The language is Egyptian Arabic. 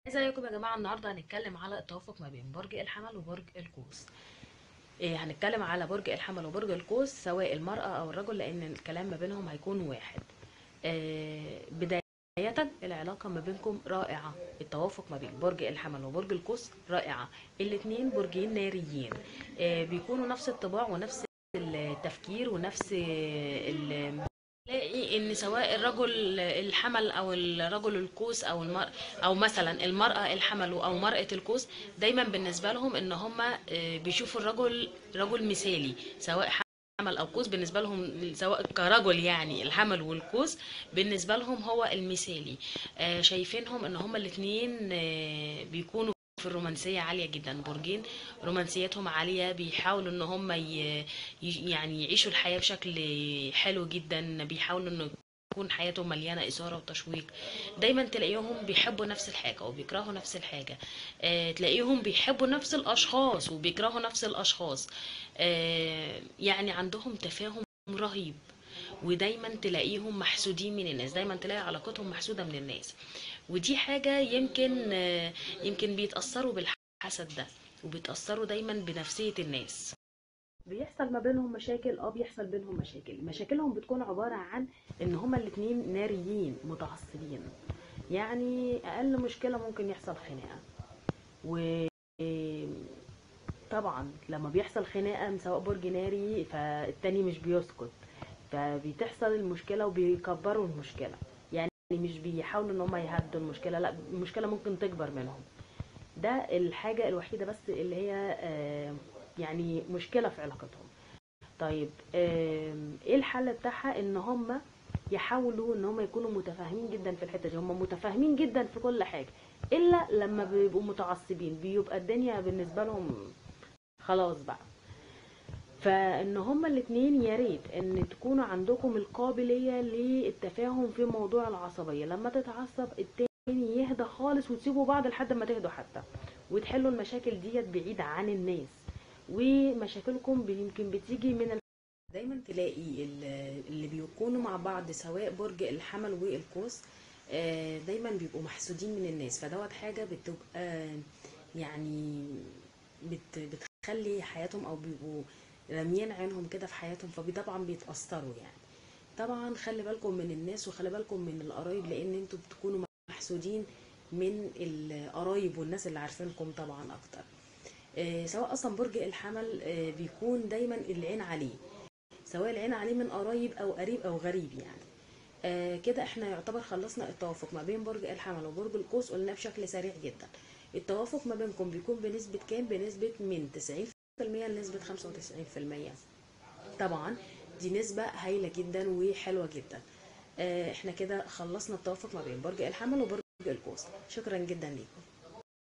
ازيكم يا جماعه النهارده هنتكلم على التوافق ما بين برج الحمل وبرج القوس إيه هنتكلم على برج الحمل وبرج القوس سواء المرأة أو الرجل لأن الكلام ما بينهم هيكون واحد إيه بداية العلاقة ما بينكم رائعة التوافق ما بين برج الحمل وبرج القوس رائعة الاتنين برجين ناريين إيه بيكونوا نفس الطباع ونفس التفكير ونفس ال تلاقي ان سواء الرجل الحمل او الرجل القوس او المرأة او مثلا المرأة الحمل او مرأة القوس دايما بالنسبة لهم ان هم بيشوفوا الرجل رجل مثالي سواء حمل او قوس بالنسبة لهم سواء كرجل يعني الحمل والقوس بالنسبة لهم هو المثالي شايفينهم ان هم الاتنين بيكونوا في الرومانسية عالية جدا برجين رومانسيتهم عالية بيحاولوا ان هم ي... يعني يعيشوا الحياة بشكل حلو جدا بيحاولوا انه تكون حياتهم مليانة إثارة وتشويق دايما تلاقيهم بيحبوا نفس الحاجة وبيكرهوا نفس الحاجة آه تلاقيهم بيحبوا نفس الأشخاص وبيكرهوا نفس الأشخاص آه يعني عندهم تفاهم رهيب ودايما تلاقيهم محسودين من الناس دايما تلاقي علاقتهم محسودة من الناس ودي حاجة يمكن يمكن بيتأثروا بالحسد ده وبيتأثروا دايما بنفسية الناس بيحصل ما بينهم مشاكل اه بيحصل بينهم مشاكل مشاكلهم بتكون عبارة عن ان هما الاتنين ناريين متعصبين يعني اقل مشكلة ممكن يحصل خناقة و طبعا لما بيحصل خناقة من سواء برج ناري فالتاني مش بيسكت فبتحصل المشكلة وبيكبروا المشكلة يعني مش بيحاولوا ان هم يهدوا المشكلة لا المشكلة ممكن تكبر منهم ده الحاجة الوحيدة بس اللي هي آه يعني مشكلة في علاقتهم طيب آه ايه الحل بتاعها ان هم يحاولوا ان هم يكونوا متفاهمين جدا في الحتة دي هم متفاهمين جدا في كل حاجة الا لما بيبقوا متعصبين بيبقى الدنيا بالنسبة لهم خلاص بقى فان هما الاتنين يا ريت ان تكونوا عندكم القابلية للتفاهم في موضوع العصبية لما تتعصب التاني يهدى خالص وتسيبوا بعض لحد ما تهدوا حتى وتحلوا المشاكل ديت بعيد عن الناس ومشاكلكم يمكن بتيجي من ال... دايما تلاقي اللي بيكونوا مع بعض سواء برج الحمل والقوس دايما بيبقوا محسودين من الناس فدوت حاجة بتبقى يعني بت بتخلي حياتهم او بيبقوا راميين عينهم كده في حياتهم فطبعا بيتأثروا يعني طبعا خلي بالكم من الناس وخلي بالكم من القرايب لان انتوا بتكونوا محسودين من القرايب والناس اللي عارفينكم طبعا اكتر آه سواء اصلا برج الحمل آه بيكون دايما العين عليه سواء العين عليه من قرايب او قريب او غريب يعني آه كده احنا يعتبر خلصنا التوافق ما بين برج الحمل وبرج القوس قلناه بشكل سريع جدا التوافق ما بينكم بيكون بنسبة كام بنسبة من 90 لنسبة 95% طبعا دي نسبة هايلة جدا وحلوة جدا احنا كده خلصنا التوافق ما بين برج الحمل وبرج القوس شكرا جدا ليكم